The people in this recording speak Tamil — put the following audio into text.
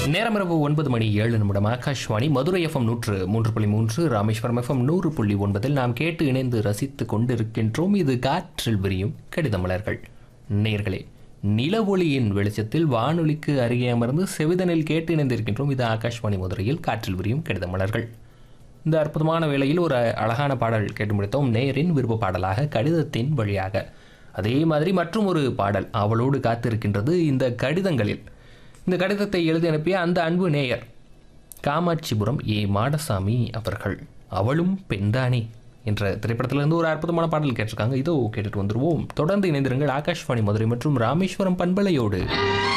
நேரம் இரவு ஒன்பது மணி ஏழு நிமிடம் ஆகாஷ்வாணி மதுரை எஃப்எம் நூற்று மூன்று புள்ளி மூன்று ராமேஸ்வரம் எஃப்எம் நூறு புள்ளி ஒன்பதில் நாம் கேட்டு இணைந்து ரசித்துக் கொண்டிருக்கின்றோம் இது காற்றில் விரியும் கடிதமலர்கள் நேர்களே நிலவொளியின் வெளிச்சத்தில் வானொலிக்கு அருகே அமர்ந்து செவிதனில் கேட்டு இணைந்திருக்கின்றோம் இது ஆகாஷ்வாணி மதுரையில் காற்றில் விரியும் கடிதமலர்கள் இந்த அற்புதமான வேளையில் ஒரு அழகான பாடல் கேட்டு முடித்தோம் நேரின் விருப்ப பாடலாக கடிதத்தின் வழியாக அதே மாதிரி மற்றும் ஒரு பாடல் அவளோடு காத்திருக்கின்றது இந்த கடிதங்களில் இந்த கடிதத்தை எழுதி அனுப்பிய அந்த அன்பு நேயர் காமாட்சிபுரம் ஏ மாடசாமி அவர்கள் அவளும் பெண்தானே என்ற திரைப்படத்திலிருந்து ஒரு அற்புதமான பாடல் கேட்டிருக்காங்க இதோ கேட்டுட்டு வந்துருவோம் தொடர்ந்து இணைந்திருங்கள் ஆகாஷ்வாணி மதுரை மற்றும் ராமேஸ்வரம் பண்பலையோடு